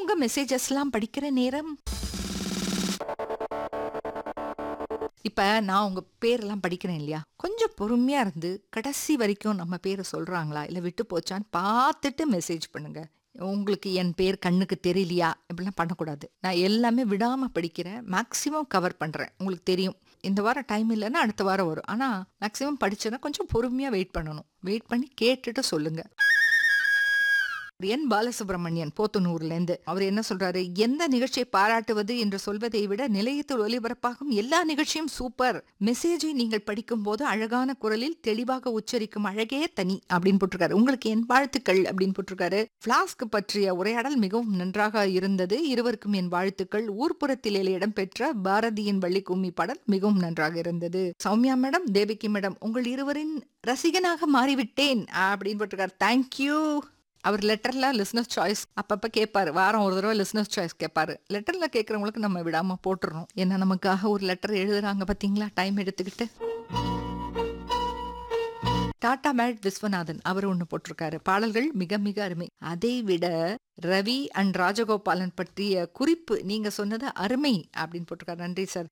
உங்க மெசேஜஸ்லாம் படிக்கிற நேரம் இப்ப நான் உங்க பேரெல்லாம் படிக்கிறேன் இல்லையா கொஞ்சம் பொறுமையா இருந்து கடைசி வரைக்கும் நம்ம பேரை சொல்றாங்களா இல்ல விட்டு போச்சான்னு பார்த்துட்டு மெசேஜ் பண்ணுங்க உங்களுக்கு என் பேர் கண்ணுக்கு தெரியலையா இப்படிலாம் பண்ணக்கூடாது நான் எல்லாமே விடாம படிக்கிறேன் மேக்ஸிமம் கவர் பண்றேன் உங்களுக்கு தெரியும் இந்த வாரம் டைம் இல்லைன்னா அடுத்த வாரம் வரும் ஆனா மேக்ஸிமம் படிச்சேன்னா கொஞ்சம் பொறுமையா வெயிட் பண்ணணும் வெயிட் பண்ணி கேட்டுட்டு சொல்லுங்க என் பாலசுப்ரமணியன் போத்தனூர்ல இருந்து அவர் என்ன சொல்றாரு எந்த நிகழ்ச்சியை பாராட்டுவது என்று சொல்வதை விட நிலையத்தில் ஒலிபரப்பாகும் எல்லா நிகழ்ச்சியும் சூப்பர் மெசேஜை நீங்கள் படிக்கும் போது அழகான குரலில் தெளிவாக உச்சரிக்கும் அழகே தனி அப்படின்னு போட்டிருக்காரு உங்களுக்கு என் வாழ்த்துக்கள் அப்படின்னு போட்டிருக்காரு பிளாஸ்க் பற்றிய உரையாடல் மிகவும் நன்றாக இருந்தது இருவருக்கும் என் வாழ்த்துக்கள் ஊர்ப்புறத்தில் இடம்பெற்ற பாரதியின் வள்ளி கும்மி பாடல் மிகவும் நன்றாக இருந்தது சௌமியா மேடம் தேவிகி மேடம் உங்கள் இருவரின் ரசிகனாக மாறிவிட்டேன் அப்படின்னு போட்டிருக்காரு தேங்க்யூ அவர் லெட்டர்ல லிஸ்னஸ் சாய்ஸ் அப்பப்ப கேட்பாரு வாரம் ஒரு தடவை லிஸ்னஸ் சாய்ஸ் கேட்பாரு லெட்டர்ல கேட்கறவங்களுக்கு நம்ம விடாம போட்டுறோம் ஏன்னா நமக்காக ஒரு லெட்டர் எழுதுறாங்க பாத்தீங்களா டைம் எடுத்துக்கிட்டு டாடா மேட் விஸ்வநாதன் அவர் ஒண்ணு போட்டிருக்காரு பாடல்கள் மிக மிக அருமை அதை விட ரவி அண்ட் ராஜகோபாலன் பற்றிய குறிப்பு நீங்க சொன்னது அருமை அப்படின்னு போட்டிருக்காரு நன்றி சார்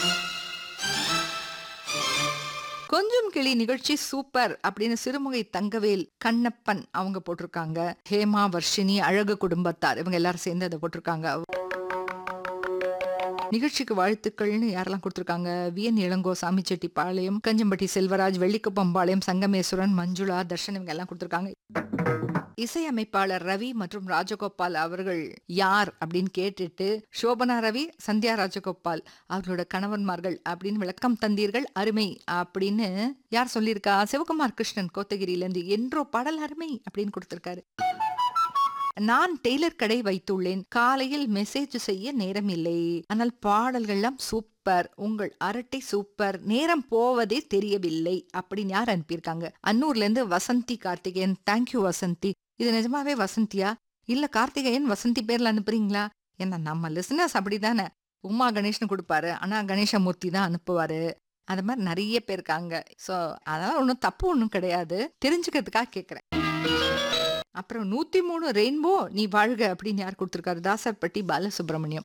கொஞ்சம் கிளி நிகழ்ச்சி சூப்பர் அப்படின்னு சிறுமுகை தங்கவேல் கண்ணப்பன் அவங்க போட்டிருக்காங்க ஹேமா வர்ஷினி அழகு குடும்பத்தார் இவங்க எல்லாரும் சேர்ந்து அதை போட்டிருக்காங்க நிகழ்ச்சிக்கு வாழ்த்துக்கள்னு யாரெல்லாம் கொடுத்துருக்காங்க விஎன் இளங்கோ சாமிச்செட்டிப்பாளையம் கஞ்சம்பட்டி செல்வராஜ் வெள்ளிக்குப்பம்பாளையம் சங்கமேஸ்வரன் மஞ்சுளா தர்ஷன் இவங்க எல்லாம் கொடுத்துருக்காங்க இசையமைப்பாளர் ரவி மற்றும் ராஜகோபால் அவர்கள் யார் அப்படின்னு கேட்டுட்டு சோபனா ரவி சந்தியா ராஜகோபால் அவர்களோட கணவன்மார்கள் அப்படின்னு விளக்கம் தந்தீர்கள் அருமை அப்படின்னு யார் சொல்லியிருக்கா சிவகுமார் கிருஷ்ணன் கோத்தகிரியிலேருந்து என்றோ பாடல் அருமை அப்படின்னு கொடுத்திருக்காரு நான் டெய்லர் கடை வைத்துள்ளேன் காலையில் மெசேஜ் செய்ய நேரம் இல்லை ஆனால் பாடல்கள்லாம் சூப்பர் உங்கள் அரட்டை சூப்பர் நேரம் போவதே தெரியவில்லை அப்படின்னு யார் அனுப்பியிருக்காங்க அன்னூர்ல இருந்து வசந்தி கார்த்திகேயன் தேங்க்யூ வசந்தி இது நிஜமாவே வசந்தியா இல்ல கார்த்திகேயன் வசந்தி பேர்ல அனுப்புறீங்களா ஏன்னா நம்ம லிசனர்ஸ் அப்படிதானே உமா கணேஷ்னு கொடுப்பாரு ஆனா கணேசமூர்த்தி தான் அனுப்புவாரு அது மாதிரி நிறைய பேர் இருக்காங்க ஸோ அதனால ஒன்றும் தப்பு ஒன்றும் கிடையாது தெரிஞ்சுக்கிறதுக்காக கேட்குறேன் அப்புறம் நூத்தி மூணு ரெயின்போ நீ வாழ்க அப்படின்னு யார் கொடுத்திருக்காரு தாசர்பட்டி பாலசுப்ரமணியம்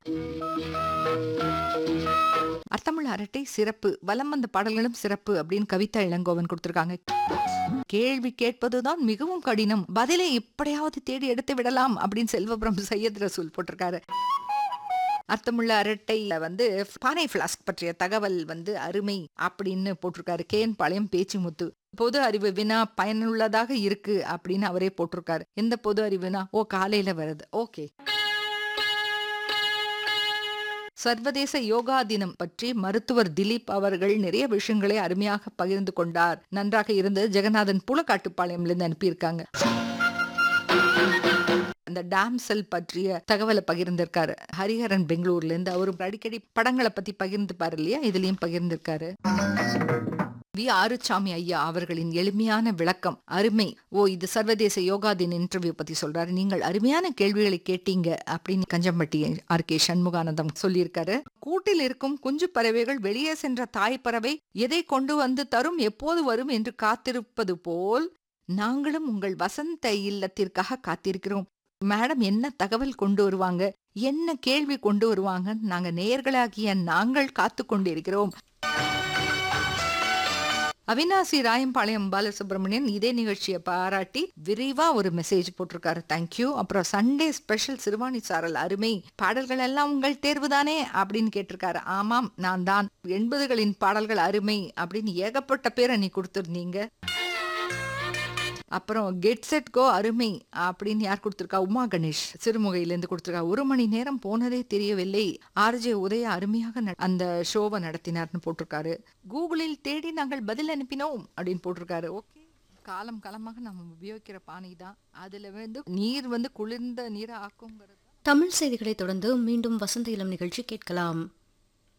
அர்த்தமுள்ள அரட்டை சிறப்பு வலம் வந்த பாடல்களும் சிறப்பு அப்படின்னு கவிதா இளங்கோவன் கொடுத்திருக்காங்க கேள்வி கேட்பதுதான் மிகவும் கடினம் பதிலை எப்படியாவது தேடி எடுத்து விடலாம் அப்படின்னு செல்வபுரம் சையத் ரசூல் போட்டிருக்காரு அர்த்தமுள்ள அரட்டையில வந்து பானை பிளாஸ்க் பற்றிய தகவல் வந்து அருமை அப்படின்னு போட்டிருக்காரு கேன் பாளையம் பேச்சிமுத்து பொது அறிவு வினா பயனுள்ளதாக இருக்கு அப்படின்னு அவரே போட்டிருக்காரு எந்த பொது அறிவுனா ஓ காலையில வருது ஓகே சர்வதேச யோகா தினம் பற்றி மருத்துவர் திலீப் அவர்கள் நிறைய விஷயங்களை அருமையாக பகிர்ந்து கொண்டார் நன்றாக இருந்து ஜெகநாதன் புலக்காட்டுப்பாளையம்ல அனுப்பியிருக்காங்க அந்த டேம் செல் பற்றிய தகவலை பகிர்ந்திருக்காரு ஹரிஹரன் பெங்களூர்ல இருந்து அவரு அடிக்கடி படங்களை பத்தி பகிர்ந்துப்பாரு இல்லையா இதுலயும் பகிர்ந்திருக்காரு வி ஆறுசாமி ஐயா அவர்களின் எளிமையான விளக்கம் அருமை ஓ இது சர்வதேச யோகா தின இன்டர்வியூ பத்தி சொல்றாரு நீங்கள் அருமையான கேள்விகளை கேட்டீங்க அப்படின்னு கஞ்சம்பட்டி ஆர் கே சண்முகானந்தம் சொல்லியிருக்காரு கூட்டில் இருக்கும் குஞ்சு பறவைகள் வெளியே சென்ற தாய் பறவை எதை கொண்டு வந்து தரும் எப்போது வரும் என்று காத்திருப்பது போல் நாங்களும் உங்கள் வசந்த இல்லத்திற்காக காத்திருக்கிறோம் மேடம் என்ன தகவல் கொண்டு வருவாங்க என்ன கேள்வி கொண்டு வருவாங்க நாங்க நேர்களாகிய நாங்கள் காத்து கொண்டிருக்கிறோம் அவினாசி ராயம்பாளையம் பாலசுப்ரமணியன் இதே நிகழ்ச்சியை பாராட்டி விரிவா ஒரு மெசேஜ் போட்டிருக்காரு தேங்க்யூ அப்புறம் சண்டே ஸ்பெஷல் சிறுவாணி சாரல் அருமை பாடல்கள் எல்லாம் உங்கள் தேர்வுதானே அப்படின்னு கேட்டிருக்காரு ஆமாம் நான் தான் எண்பதுகளின் பாடல்கள் அருமை அப்படின்னு ஏகப்பட்ட பேரை நீ கொடுத்துருந்தீங்க அப்புறம் கெட் செட் கோ அருமை அப்படின்னு யார் கொடுத்துருக்கா உமா கணேஷ் சிறுமுகையிலேருந்து கொடுத்துருக்கா ஒரு மணி நேரம் போனதே தெரியவில்லை ஆர்ஜே உதய அருமையாக ந- அந்த ஷோவை நடத்தினார்னு போட்டிருக்காரு கூகுளில் தேடி நாங்கள் பதில் அனுப்பினோம் அப்படின்னு போட்டிருக்காரு ஓகே காலம் காலமாக நம்ம உபயோகிக்கிற பானை தான் அதுல வந்து நீர் வந்து குளிர்ந்த நீரை ஆக்குங்கிறது தமிழ் செய்திகளை தொடர்ந்து மீண்டும் வசந்த இளம் நிகழ்ச்சி கேட்கலாம்